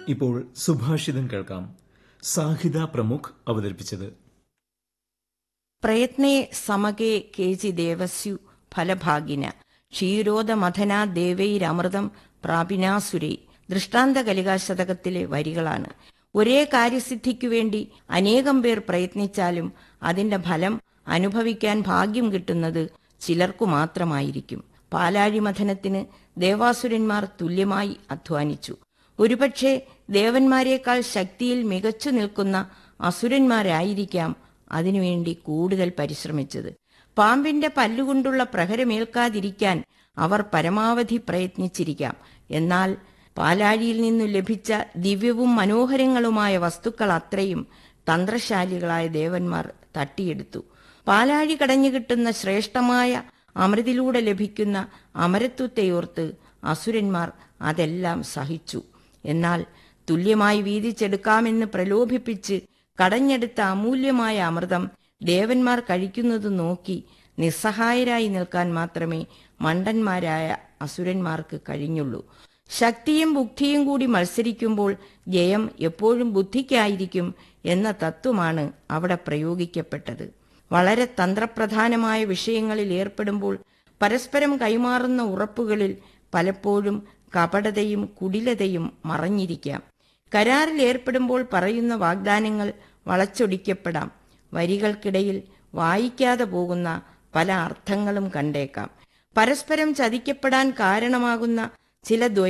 ഇപ്പോൾ സുഭാഷിതം കേൾക്കാം സാഹിത പ്രമുഖ് അവതരിപ്പിച്ചത് പ്രയത്നേ സമകേ കേചി ദേവസ്യു ഫലഭാഗിന ക്ഷീരോദമഥനാ ദേവൈരമൃതം പ്രാപിനാസുരൈ ദൃഷ്ടാന്ത കലികാശതകത്തിലെ വരികളാണ് ഒരേ കാര്യസിദ്ധിക്കു വേണ്ടി അനേകം പേർ പ്രയത്നിച്ചാലും അതിന്റെ ഫലം അനുഭവിക്കാൻ ഭാഗ്യം കിട്ടുന്നത് ചിലർക്കു മാത്രമായിരിക്കും പാലാഴിമഥനത്തിന് ദേവാസുരന്മാർ തുല്യമായി അധ്വാനിച്ചു ഒരുപക്ഷെ ദേവന്മാരെക്കാൾ ശക്തിയിൽ മികച്ചു നിൽക്കുന്ന അസുരന്മാരായിരിക്കാം അതിനുവേണ്ടി കൂടുതൽ പരിശ്രമിച്ചത് പാമ്പിന്റെ പല്ലുകൊണ്ടുള്ള പ്രഹരമേൽക്കാതിരിക്കാൻ അവർ പരമാവധി പ്രയത്നിച്ചിരിക്കാം എന്നാൽ പാലാഴിയിൽ നിന്നു ലഭിച്ച ദിവ്യവും മനോഹരങ്ങളുമായ വസ്തുക്കൾ അത്രയും തന്ത്രശാലികളായ ദേവന്മാർ തട്ടിയെടുത്തു പാലാഴി കടഞ്ഞു കിട്ടുന്ന ശ്രേഷ്ഠമായ അമൃതിലൂടെ ലഭിക്കുന്ന അമരത്വത്തെയോർത്ത് അസുരന്മാർ അതെല്ലാം സഹിച്ചു എന്നാൽ തുല്യമായി വീതിച്ചെടുക്കാമെന്ന് പ്രലോഭിപ്പിച്ച് കടഞ്ഞെടുത്ത അമൂല്യമായ അമൃതം ദേവന്മാർ കഴിക്കുന്നത് നോക്കി നിസ്സഹായരായി നിൽക്കാൻ മാത്രമേ മണ്ടന്മാരായ അസുരന്മാർക്ക് കഴിഞ്ഞുള്ളൂ ശക്തിയും ബുദ്ധിയും കൂടി മത്സരിക്കുമ്പോൾ ജയം എപ്പോഴും ബുദ്ധിക്കായിരിക്കും എന്ന തത്വമാണ് അവിടെ പ്രയോഗിക്കപ്പെട്ടത് വളരെ തന്ത്രപ്രധാനമായ വിഷയങ്ങളിൽ ഏർപ്പെടുമ്പോൾ പരസ്പരം കൈമാറുന്ന ഉറപ്പുകളിൽ പലപ്പോഴും കപടതയും കുടിലതയും മറഞ്ഞിരിക്കാം കരാറിൽ ഏർപ്പെടുമ്പോൾ പറയുന്ന വാഗ്ദാനങ്ങൾ വളച്ചൊടിക്കപ്പെടാം വരികൾക്കിടയിൽ വായിക്കാതെ പോകുന്ന പല അർത്ഥങ്ങളും കണ്ടേക്കാം പരസ്പരം ചതിക്കപ്പെടാൻ കാരണമാകുന്ന ചില